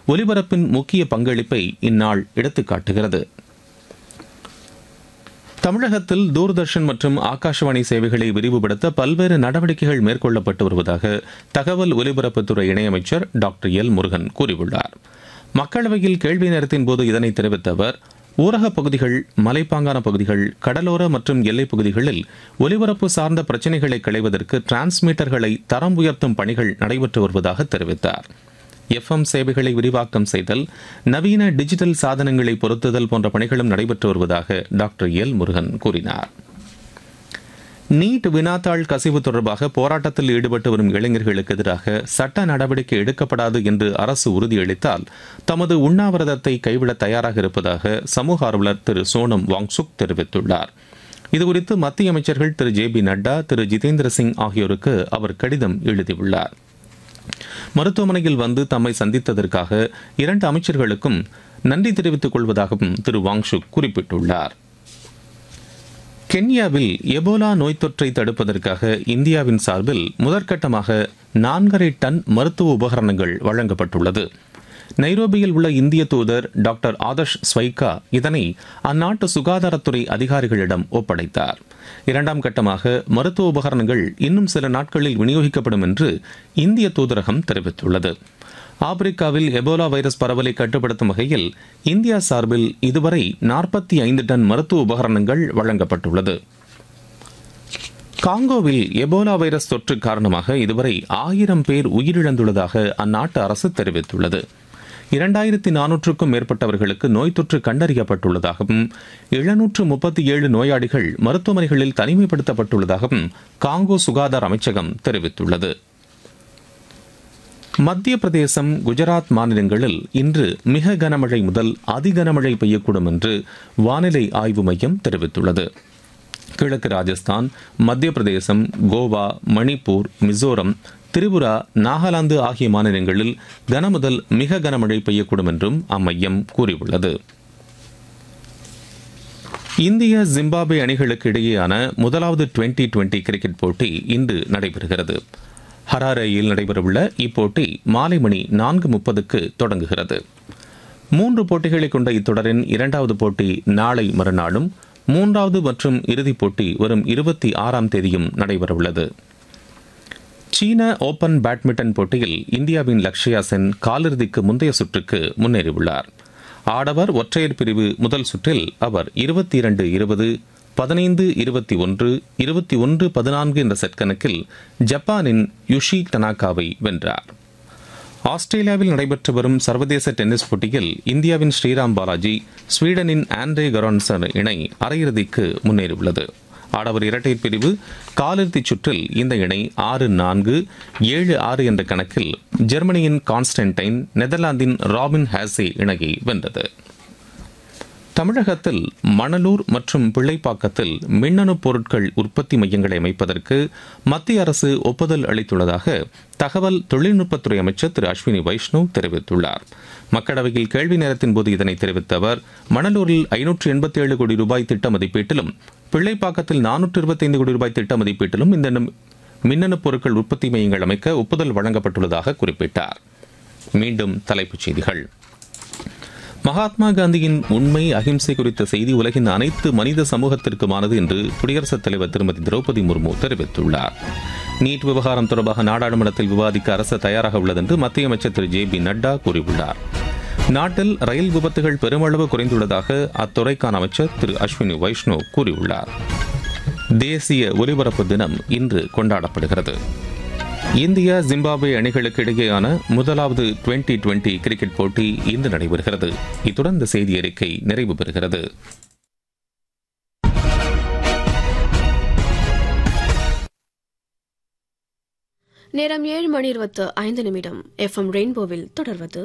ஒலிபரப்பின் முக்கிய பங்களிப்பை இந்நாள் எடுத்துக்காட்டுகிறது தமிழகத்தில் தூர்தர்ஷன் மற்றும் ஆகாஷவாணி சேவைகளை விரிவுபடுத்த பல்வேறு நடவடிக்கைகள் மேற்கொள்ளப்பட்டு வருவதாக தகவல் ஒலிபரப்புத்துறை இணையமைச்சர் டாக்டர் எல் முருகன் கூறியுள்ளார் மக்களவையில் கேள்வி நேரத்தின் போது இதனை தெரிவித்த அவர் ஊரகப் பகுதிகள் மலைப்பாங்கான பகுதிகள் கடலோர மற்றும் எல்லைப் பகுதிகளில் ஒலிபரப்பு சார்ந்த பிரச்சினைகளை களைவதற்கு டிரான்ஸ்மீட்டர்களை தரம் உயர்த்தும் பணிகள் நடைபெற்று வருவதாக தெரிவித்தார் எஃப்எம் சேவைகளை விரிவாக்கம் செய்தல் நவீன டிஜிட்டல் சாதனங்களை பொருத்துதல் போன்ற பணிகளும் நடைபெற்று வருவதாக டாக்டர் எல் முருகன் கூறினார் நீட் வினாத்தாள் கசிவு தொடர்பாக போராட்டத்தில் ஈடுபட்டு வரும் இளைஞர்களுக்கு எதிராக சட்ட நடவடிக்கை எடுக்கப்படாது என்று அரசு உறுதியளித்தால் தமது உண்ணாவிரதத்தை கைவிட தயாராக இருப்பதாக சமூக ஆர்வலர் திரு சோனம் வாங்சுக் தெரிவித்துள்ளார் இதுகுறித்து மத்திய அமைச்சர்கள் திரு ஜே பி நட்டா திரு ஜிதேந்திர சிங் ஆகியோருக்கு அவர் கடிதம் எழுதியுள்ளார் மருத்துவமனையில் வந்து தம்மை சந்தித்ததற்காக இரண்டு அமைச்சர்களுக்கும் நன்றி தெரிவித்துக் கொள்வதாகவும் திரு வாங்ஷுக் குறிப்பிட்டுள்ளார் கென்யாவில் எபோலா நோய் தொற்றை தடுப்பதற்காக இந்தியாவின் சார்பில் முதற்கட்டமாக நான்கரை டன் மருத்துவ உபகரணங்கள் வழங்கப்பட்டுள்ளது நைரோபியில் உள்ள இந்திய தூதர் டாக்டர் ஆதர்ஷ் ஸ்வைகா இதனை அந்நாட்டு சுகாதாரத்துறை அதிகாரிகளிடம் ஒப்படைத்தார் இரண்டாம் கட்டமாக மருத்துவ உபகரணங்கள் இன்னும் சில நாட்களில் விநியோகிக்கப்படும் என்று இந்திய தூதரகம் தெரிவித்துள்ளது ஆப்பிரிக்காவில் எபோலா வைரஸ் பரவலை கட்டுப்படுத்தும் வகையில் இந்தியா சார்பில் இதுவரை நாற்பத்தி ஐந்து டன் மருத்துவ உபகரணங்கள் வழங்கப்பட்டுள்ளது காங்கோவில் எபோலா வைரஸ் தொற்று காரணமாக இதுவரை ஆயிரம் பேர் உயிரிழந்துள்ளதாக அந்நாட்டு அரசு தெரிவித்துள்ளது இரண்டாயிரத்தி நானூற்றுக்கும் மேற்பட்டவர்களுக்கு நோய் தொற்று கண்டறியப்பட்டுள்ளதாகவும் எழுநூற்று முப்பத்தி ஏழு நோயாளிகள் மருத்துவமனைகளில் தனிமைப்படுத்தப்பட்டுள்ளதாகவும் காங்கோ சுகாதார அமைச்சகம் தெரிவித்துள்ளது மத்திய பிரதேசம் குஜராத் மாநிலங்களில் இன்று மிக கனமழை முதல் அதிகனமழை பெய்யக்கூடும் என்று வானிலை ஆய்வு மையம் தெரிவித்துள்ளது கிழக்கு ராஜஸ்தான் மத்திய பிரதேசம் கோவா மணிப்பூர் மிசோரம் திரிபுரா நாகாலாந்து ஆகிய மாநிலங்களில் கனமுதல் மிக கனமழை பெய்யக்கூடும் என்றும் அம்மையம் கூறியுள்ளது இந்திய ஜிம்பாப்வே அணிகளுக்கு இடையேயான முதலாவது டுவெண்டி டுவெண்டி கிரிக்கெட் போட்டி இன்று நடைபெறுகிறது ஹராரேயில் நடைபெறவுள்ள இப்போட்டி மாலை மணி நான்கு முப்பதுக்கு தொடங்குகிறது மூன்று போட்டிகளை கொண்ட இத்தொடரின் இரண்டாவது போட்டி நாளை மறுநாளும் மூன்றாவது மற்றும் இறுதிப் போட்டி வரும் இருபத்தி ஆறாம் தேதியும் நடைபெறவுள்ளது சீன ஓபன் பேட்மிண்டன் போட்டியில் இந்தியாவின் லக்ஷயா சென் காலிறுதிக்கு முந்தைய சுற்றுக்கு முன்னேறியுள்ளார் ஆடவர் ஒற்றையர் பிரிவு முதல் சுற்றில் அவர் இருபத்தி இரண்டு இருபது பதினைந்து இருபத்தி ஒன்று இருபத்தி ஒன்று பதினான்கு என்ற செட் கணக்கில் ஜப்பானின் யுஷி டனாகாவை வென்றார் ஆஸ்திரேலியாவில் நடைபெற்று வரும் சர்வதேச டென்னிஸ் போட்டியில் இந்தியாவின் ஸ்ரீராம் பாலாஜி ஸ்வீடனின் ஆண்ட்ரே கரான்சர் இணை அரையிறுதிக்கு முன்னேறியுள்ளது ஆடவர் இரட்டையர் பிரிவு காலிறுதிச் சுற்றில் இந்த இணை ஆறு நான்கு ஏழு ஆறு என்ற கணக்கில் ஜெர்மனியின் கான்ஸ்டன்டைன் நெதர்லாந்தின் ராபின் ஹாசே இணையை வென்றது தமிழகத்தில் மணலூர் மற்றும் பிள்ளைப்பாக்கத்தில் மின்னணு பொருட்கள் உற்பத்தி மையங்களை அமைப்பதற்கு மத்திய அரசு ஒப்புதல் அளித்துள்ளதாக தகவல் தொழில்நுட்பத்துறை அமைச்சர் திரு அஸ்வினி வைஷ்ணவ் தெரிவித்துள்ளார் மக்களவையில் கேள்வி நேரத்தின் போது இதனை தெரிவித்த அவர் மணலூரில் ஐநூற்று எண்பத்தி ஏழு கோடி ரூபாய் திட்ட மதிப்பீட்டிலும் பிள்ளைப்பாக்கத்தில் நானூற்று இருபத்தைந்து கோடி ரூபாய் திட்ட மதிப்பீட்டிலும் இந்த மின்னணு பொருட்கள் உற்பத்தி மையங்கள் அமைக்க ஒப்புதல் வழங்கப்பட்டுள்ளதாக குறிப்பிட்டார் மீண்டும் தலைப்புச் செய்திகள் மகாத்மா காந்தியின் உண்மை அகிம்சை குறித்த செய்தி உலகின் அனைத்து மனித சமூகத்திற்குமானது என்று குடியரசுத் தலைவர் திருமதி திரௌபதி முர்மு தெரிவித்துள்ளார் நீட் விவகாரம் தொடர்பாக நாடாளுமன்றத்தில் விவாதிக்க அரசு தயாராக உள்ளது என்று மத்திய அமைச்சர் திரு ஜே பி நட்டா கூறியுள்ளார் நாட்டில் ரயில் விபத்துகள் பெருமளவு குறைந்துள்ளதாக அத்துறைக்கான அமைச்சர் திரு அஸ்வினி வைஷ்ணவ் கூறியுள்ளார் தேசிய ஒலிபரப்பு தினம் இன்று கொண்டாடப்படுகிறது இந்தியா ஜிம்பாப்வே அணிகளுக்கு இடையேயான முதலாவது டுவெண்டி டுவெண்டி கிரிக்கெட் போட்டி இன்று நடைபெறுகிறது இத்துடன் இந்த செய்தி அறிக்கை நிறைவு பெறுகிறது நேரம் ஏழு மணி இருபத்து ஐந்து நிமிடம் எஃப் எம் ரெயின்போவில் தொடர்வது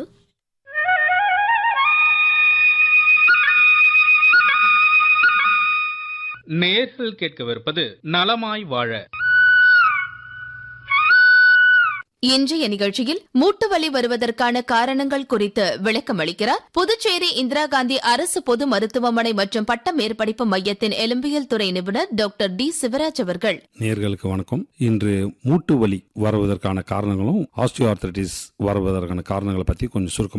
நேர்கள் கேட்கவிருப்பது நலமாய் வாழ இன்றைய நிகழ்ச்சியில் மூட்டு வலி வருவதற்கான காரணங்கள் குறித்து விளக்கம் அளிக்கிறார் புதுச்சேரி இந்திரா காந்தி அரசு பொது மருத்துவமனை மற்றும் பட்ட மேற்படிப்பு மையத்தின் எலும்பியல் துறை நிபுணர் டாக்டர் டி சிவராஜ் அவர்கள் நேர்களுக்கு வணக்கம் இன்று மூட்டு வலி வருவதற்கான காரணங்களும் ஆஸ்டியோஆர்த்தரைட்டிஸ் வருவதற்கான காரணங்களை பத்தி கொஞ்சம் சுருக்கம்